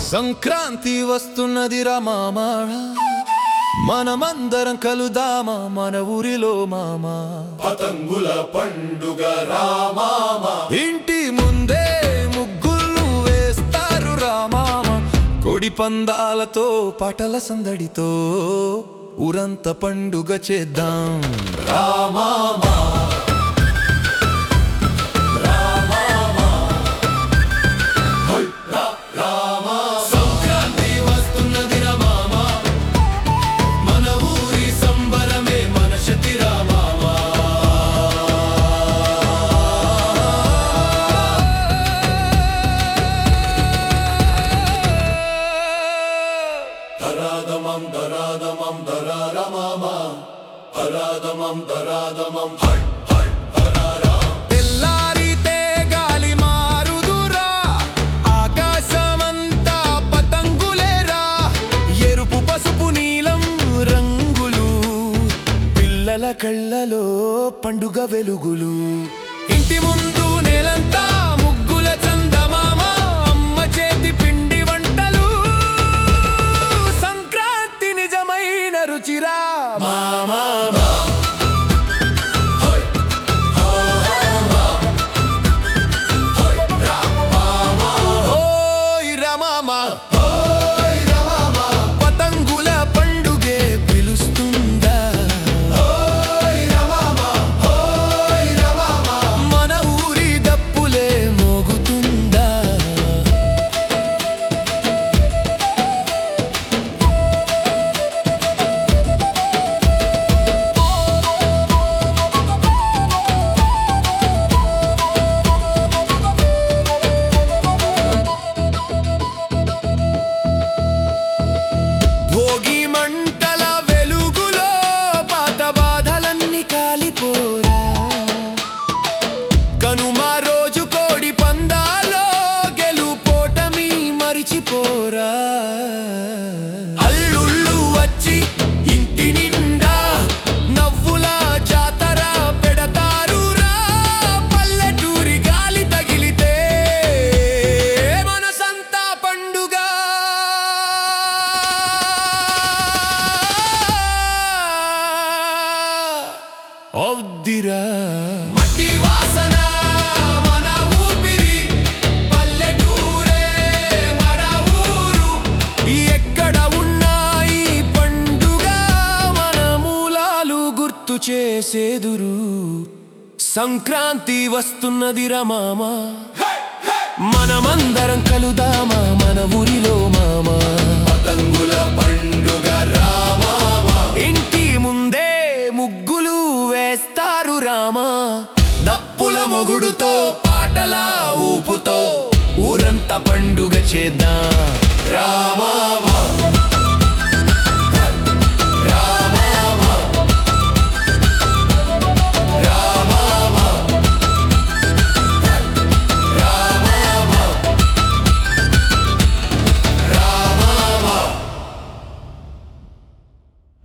సంక్రాంతి వస్తున్నది మామా మనమందరం కలుదామా మన ఊరిలో మామా పతంగుల పండుగ రామామ ఇంటి ముందే ముగ్గులు వేస్తారు రామామ కొడి పందాలతో పాటల సందడితో ఊరంత పండుగ చేద్దాం రామామ సంక్రాంతి వస్తున్నది మామా మన ఊరి సంబరమే మన శతి రామామా ధరాదమం ధరాదమం ధరారమామ హరాదమం ధరాదమం హట్ హట్ హరారా తెల్లారితే గాలి మారుదురా ఆకాశమంతా పతంగులేరా ఎరుపు పసుపు నీలం రంగులు పిల్లల కళ్ళలో పండుగ వెలుగులు ఇంటి ముందు నేలంతా ముగ్గుల చందమామ అమ్మ చేతి పిండి వంటలు సంక్రాంతి నిజమైన రుచిరా మామా ఓయ్ రమామ ఓయ్ రమామ పతంగుల పండుగే పిలుస్తుందా ఓయ్ రమామ ఓయ్ రమామ మన ఊరి దప్పులే మోగుతుందా భోగి మంటల వెలుగులో పాత బాధలన్నీ కాలిపోరా కనుమ రోజు కోడి పందాలో గెలుపోటమి మరిచిపోరా అల్లుళ్ళు వచ్చి ఇంటి నిండా నవ్వుల జాతర పెడతారురా పల్లెటూరి గాలి తగిలితే మనసంతా పండుగ అవుద్దిరా మట్టి వాసన మన ఊపిరి పల్లెటూరే మన ఊరు ఎక్కడ ఉన్నాయి పండుగ మన మూలాలు గుర్తు చేసేదురు సంక్రాంతి వస్తున్నది రమామా మనమందరం కలుదామా మన ఊరిలో మామా పతంగుల పండుగ రామామ ఇంటి ముందే ముగ్గులు వేస్తారు రామా దప్పుల మొగుడుతో పాటల ఊపుతో ఊరంతా పండుగ చేద్దాం రామామ